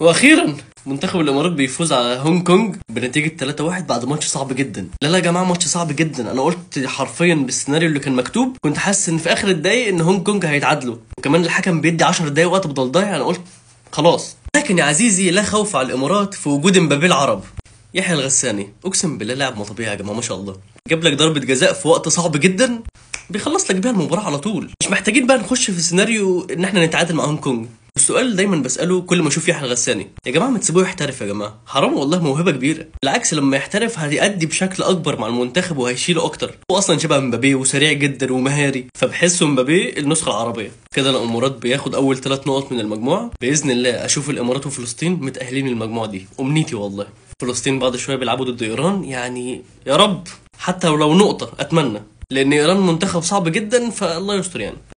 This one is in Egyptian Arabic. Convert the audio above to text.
واخيرا منتخب الامارات بيفوز على هونج كونج بنتيجه 3-1 بعد ماتش صعب جدا لا لا يا جماعه ماتش صعب جدا انا قلت حرفيا بالسيناريو اللي كان مكتوب كنت حاسس ان في اخر الدقايق ان هونج كونج هيتعادلوا وكمان الحكم بيدي 10 دقايق وقت بدل ضايع انا قلت خلاص لكن يا عزيزي لا خوف على الامارات في وجود امبابي العرب يحيى الغساني اقسم بالله لاعب ما طبيعي يا جماعه ما شاء الله جاب لك ضربه جزاء في وقت صعب جدا بيخلص لك بيها المباراه على طول مش محتاجين بقى نخش في سيناريو ان احنا نتعادل مع هونج كونج السؤال اللي دايما بساله كل ما اشوف يحيى الغساني يا جماعه ما تسيبوه يحترف يا جماعه حرام والله موهبه كبيره بالعكس لما يحترف هيأدي بشكل اكبر مع المنتخب وهيشيله اكتر هو اصلا شبه مبابي وسريع جدا ومهاري فبحسه مبابي النسخه العربيه كده الامارات بياخد اول ثلاث نقط من المجموعه باذن الله اشوف الامارات وفلسطين متاهلين المجموعه دي امنيتي والله فلسطين بعد شويه بيلعبوا ضد ايران يعني يا رب حتى ولو نقطه اتمنى لان ايران منتخب صعب جدا فالله يستر يعني